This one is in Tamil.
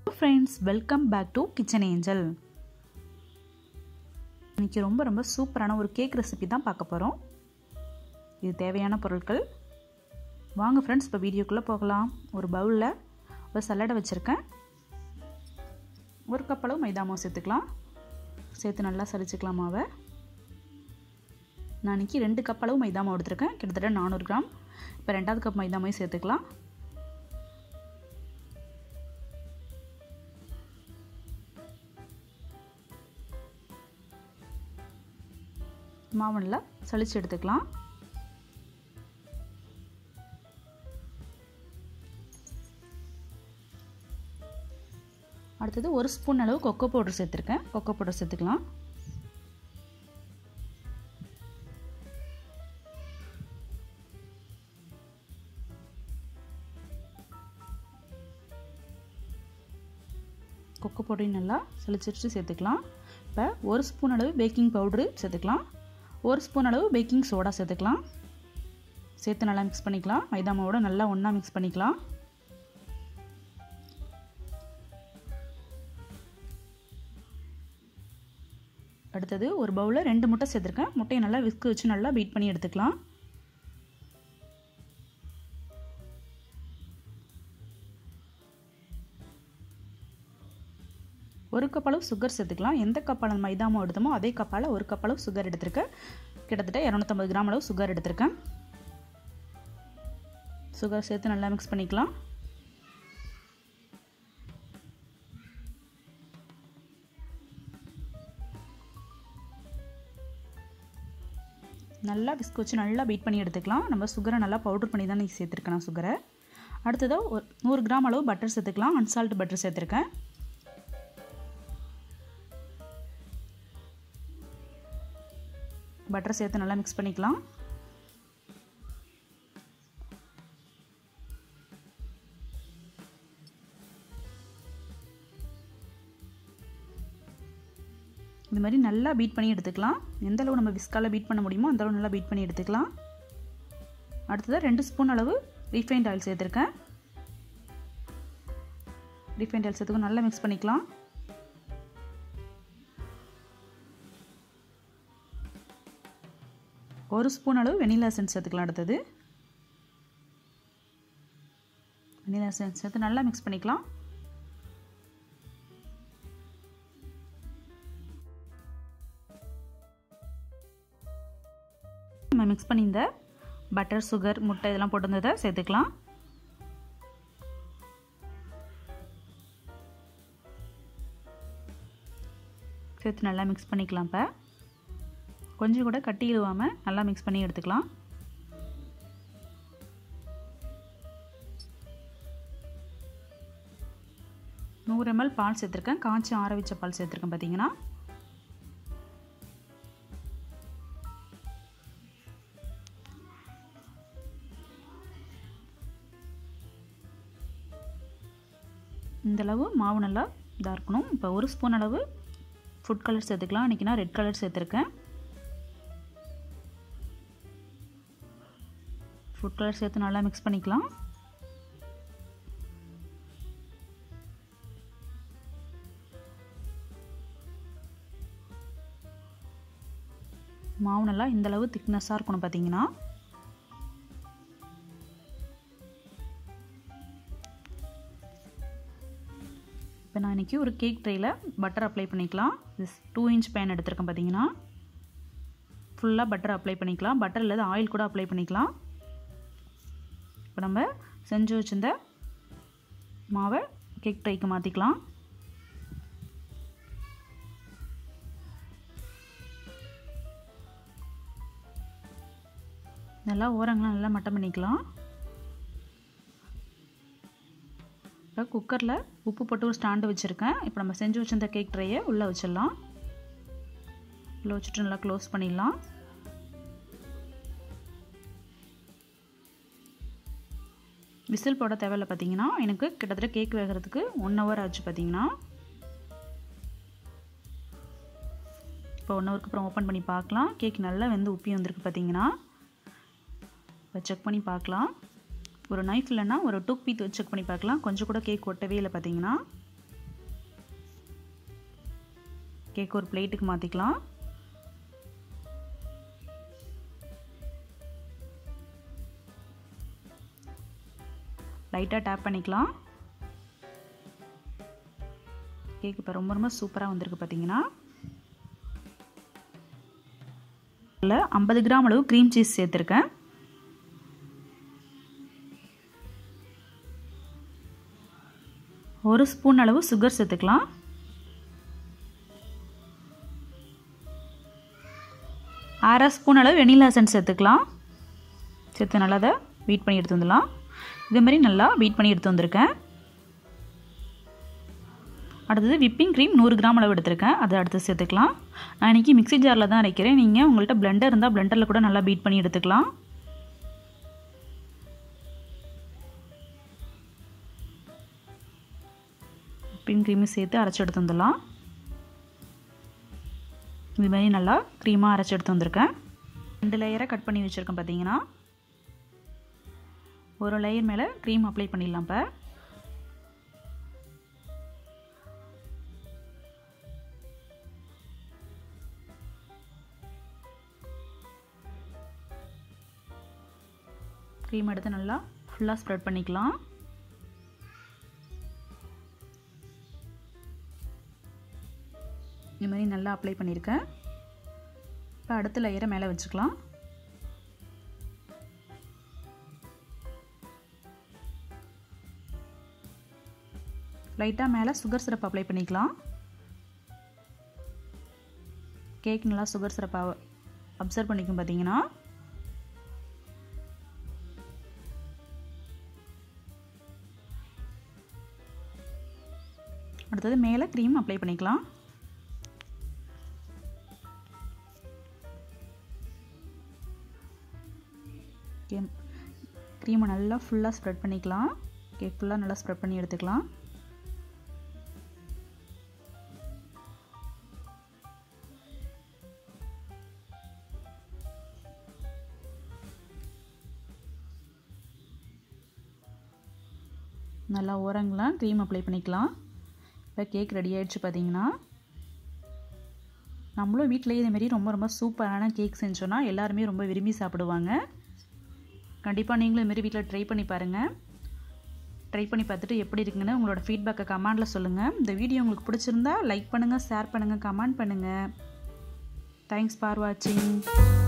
friends welcome back to kitchen Angel இன்றைக்கி ரொம்ப ரொம்ப சூப்பரான ஒரு கேக் ரெசிபி தான் பார்க்க போகிறோம் இது தேவையான பொருட்கள் வாங்க ஃப்ரெண்ட்ஸ் இப்போ வீடியோக்குள்ளே போகலாம் ஒரு பவுலில் ஒரு சல்லடை வச்சுருக்கேன் ஒரு கப் அளவு மைதா மாவு சேர்த்துக்கலாம் சேர்த்து நல்லா சலிச்சுக்கலாம் மாவை நான் இன்றைக்கி ரெண்டு கப் அளவு மைதா மாவு எடுத்திருக்கேன் கிட்டத்தட்ட நானூறு கிராம் இப்போ ரெண்டாவது கப் மைதா மாவு சேர்த்துக்கலாம் மாவு நல்லா சளிச்சு எடுத்துக்கலாம் அடுத்தது ஒரு ஸ்பூன் அளவு கொக்கோ பவுடர் சேர்த்துருக்கேன் கொக்கோ பவுடர் சேர்த்துக்கலாம் கொக்கோ பவுடரையும் நல்லா சளிச்சிட்டு சேர்த்துக்கலாம் இப்போ ஒரு ஸ்பூன் அளவு பேக்கிங் பவுட்ரு சேர்த்துக்கலாம் ஒரு ஸ்பூன் அளவு பேக்கிங் சோடா சேர்த்துக்கலாம் சேர்த்து நல்லா மிக்ஸ் பண்ணிக்கலாம் மைதா மாவோட நல்லா ஒன்றா மிக்ஸ் பண்ணிக்கலாம் அடுத்தது ஒரு பவுலில் ரெண்டு முட்டை சேர்த்துருக்கேன் முட்டையை நல்லா விஸ்கு வச்சு நல்லா பீட் பண்ணி எடுத்துக்கலாம் ஒரு கப் அளவு சுகர் சேர்த்துக்கலாம் எந்த கப்பால் மைதா மாவு எடுத்தோமோ அதே கப்பால் ஒரு கப் அளவு சுகர் எடுத்திருக்கேன் கிட்டத்தட்ட இரநூத்தம்பது கிராம் அளவு சுகர் எடுத்திருக்கேன் சுகர் சேர்த்து நல்லா மிக்ஸ் பண்ணிக்கலாம் நல்லா விஸ்க் வச்சு நல்லா பீட் பண்ணி எடுத்துக்கலாம் நம்ம சுகரை நல்லா பவுடர் பண்ணி தான் சேர்த்துருக்கேன் நான் சுகரை அடுத்ததாக ஒரு நூறு கிராம் அளவு பட்டர் சேர்த்துக்கலாம் அன்சால்ட் பட்டர் சேர்த்துருக்கேன் பட்டர் சேர்த்து நல்லா மிக்ஸ் பண்ணிக்கலாம் இந்த மாதிரி நல்லா பீட் பண்ணி எடுத்துக்கலாம் எந்த அளவு நம்ம விஸ்கால பீட் பண்ண முடியுமோ அந்த அளவு நல்லா பீட் பண்ணி எடுத்துக்கலாம் அடுத்ததாக ரெண்டு ஸ்பூன் அளவு ரீஃபைண்ட் ஆயில் சேர்த்துருக்கேன் ரீஃபைண்ட் ஆயில் சேர்த்துக்கும் நல்லா மிக்ஸ் பண்ணிக்கலாம் ஒரு ஸ்பூன் அளவு வெனிலா சென்ஸ் சேர்த்துக்கலாம் அடுத்தது வெனிலா சென்ஸ் சேர்த்து நல்லா மிக்ஸ் பண்ணிக்கலாம் நம்ம மிக்ஸ் பண்ணி இந்த பட்டர் சுகர் முட்டை இதெல்லாம் போட்டிருந்ததை சேர்த்துக்கலாம் சேர்த்து நல்லா மிக்ஸ் பண்ணிக்கலாம் இப்போ கொஞ்சம் கூட கட்டி இழுவாமல் நல்லா மிக்ஸ் பண்ணி எடுத்துக்கலாம் நூறு எம்எல் பால் சேர்த்துருக்கேன் காய்ச்சி ஆற வச்ச பால் சேர்த்துருக்கேன் பார்த்தீங்கன்னா இந்தளவு மாவு நல்லா இதாக இருக்கணும் இப்போ ஒரு ஸ்பூன் அளவு ஃபுட் கலர் சேர்த்துக்கலாம் இன்றைக்கி நான் ரெட் கலர் சேர்த்துருக்கேன் ஃபுட் கலர் சேர்த்து நல்லா மிக்ஸ் பண்ணிக்கலாம் மாவு நல்லா இந்தளவு திக்னஸாக இருக்கணும் பார்த்தீங்கன்னா இப்போ நான் இன்றைக்கி ஒரு கேக் ட்ரேயில் பட்டர் அப்ளை பண்ணிக்கலாம் திஸ் டூ இன்ச் பேன் எடுத்திருக்கேன் பார்த்தீங்கன்னா ஃபுல்லாக பட்டர் அப்ளை பண்ணிக்கலாம் பட்டர் இல்லாத ஆயில் கூட அப்ளை பண்ணிக்கலாம் இப்போ நம்ம செஞ்சு வச்சிருந்த மாவை கேக் ட்ரைக்கு மாற்றிக்கலாம் நல்லா ஓரங்களாம் நல்லா மட்டம் பண்ணிக்கலாம் இப்போ குக்கரில் உப்பு போட்டு ஒரு ஸ்டாண்டு வச்சுருக்கேன் இப்போ நம்ம செஞ்சு வச்சிருந்த கேக் ட்ரையை உள்ளே வச்சிடலாம் உள்ளே வச்சுட்டு நல்லா க்ளோஸ் பண்ணிடலாம் விசில் போட தேவையில்ல பார்த்தீங்கன்னா எனக்கு கிட்டத்தட்ட கேக் வேகிறதுக்கு ஒன் ஹவர் ஆச்சு பார்த்தீங்கன்னா இப்போ ஒன் ஹவருக்கு அப்புறம் ஓப்பன் பண்ணி பார்க்கலாம் கேக் நல்லா வெந்து உப்பி வந்திருக்கு பார்த்தீங்கன்னா இப்போ செக் பண்ணி பார்க்கலாம் ஒரு நைஃப் இல்லைன்னா ஒரு டூக் பீத் வச்சு செக் பண்ணி பார்க்கலாம் கொஞ்சம் கூட கேக் ஒட்டவே இல்லை பார்த்தீங்கன்னா கேக் ஒரு பிளேட்டுக்கு மாற்றிக்கலாம் லைட்டாக டேப் பண்ணிக்கலாம் கேக் இப்போ ரொம்ப ரொம்ப சூப்பராக வந்திருக்கு பார்த்தீங்கன்னா இல்லை ஐம்பது கிராம் அளவு க்ரீம் சீஸ் சேர்த்துருக்கேன் ஒரு ஸ்பூன் அளவு சுகர் சேர்த்துக்கலாம் அரை ஸ்பூன் அளவு வெனிலா எசன்ஸ் சேர்த்துக்கலாம் சேர்த்து நல்லா அதை பீட் பண்ணி எடுத்து வந்துடலாம் இதேமாதிரி நல்லா பீட் பண்ணி எடுத்து வந்திருக்கேன் அடுத்தது விப்பிங் க்ரீம் நூறு கிராம் அளவு எடுத்திருக்கேன் அதை அடுத்து சேர்த்துக்கலாம் நான் இன்றைக்கி மிக்சி ஜாரில் தான் அரைக்கிறேன் நீங்கள் உங்கள்கிட்ட பிளெண்டர் இருந்தால் பிளெண்டரில் கூட நல்லா பீட் பண்ணி எடுத்துக்கலாம் விப்பிங் க்ரீமும் சேர்த்து அரைச்சி எடுத்து வந்துடலாம் இதுமாதிரி நல்லா க்ரீமாக அரைச்சி எடுத்து வந்திருக்கேன் ரெண்டு லேயரை கட் பண்ணி வச்சுருக்கேன் பார்த்தீங்கன்னா ஒரு லேயர் மேலே க்ரீம் அப்ளை பண்ணிடலாம் இப்போ க்ரீம் எடுத்து நல்லா ஃபுல்லாக ஸ்ப்ரெட் பண்ணிக்கலாம் இந்த மாதிரி நல்லா அப்ளை பண்ணியிருக்கேன் இப்போ அடுத்த லேயரை மேலே வச்சுக்கலாம் லைட்டாக மேலே சுகர் சிரப் அப்ளை பண்ணிக்கலாம் கேக் நல்லா சுகர் சிரப்பை அப்சர்வ் பண்ணிக்கும் பார்த்தீங்கன்னா அடுத்தது மேலே க்ரீம் அப்ளை பண்ணிக்கலாம் க்ரீமை நல்லா ஃபுல்லாக ஸ்ப்ரெட் பண்ணிக்கலாம் கேக் ஃபுல்லாக நல்லா ஸ்ப்ரெட் பண்ணி எடுத்துக்கலாம் நல்லா ஓரங்களாம் க்ரீம் அப்ளை பண்ணிக்கலாம் இப்போ கேக் ரெடி ஆகிடுச்சு பார்த்தீங்கன்னா நம்மளும் வீட்டிலேயே இதேமாரி ரொம்ப ரொம்ப சூப்பரான கேக் செஞ்சோன்னா எல்லாருமே ரொம்ப விரும்பி சாப்பிடுவாங்க கண்டிப்பாக நீங்களும் இதுமாரி வீட்டில் ட்ரை பண்ணி பாருங்கள் ட்ரை பண்ணி பார்த்துட்டு எப்படி இருக்குங்கன்னு உங்களோட ஃபீட்பேக்கை கமெண்டில் சொல்லுங்கள் இந்த வீடியோ உங்களுக்கு பிடிச்சிருந்தா லைக் பண்ணுங்கள் ஷேர் பண்ணுங்கள் கமெண்ட் பண்ணுங்கள் தேங்க்ஸ் ஃபார் வாட்சிங்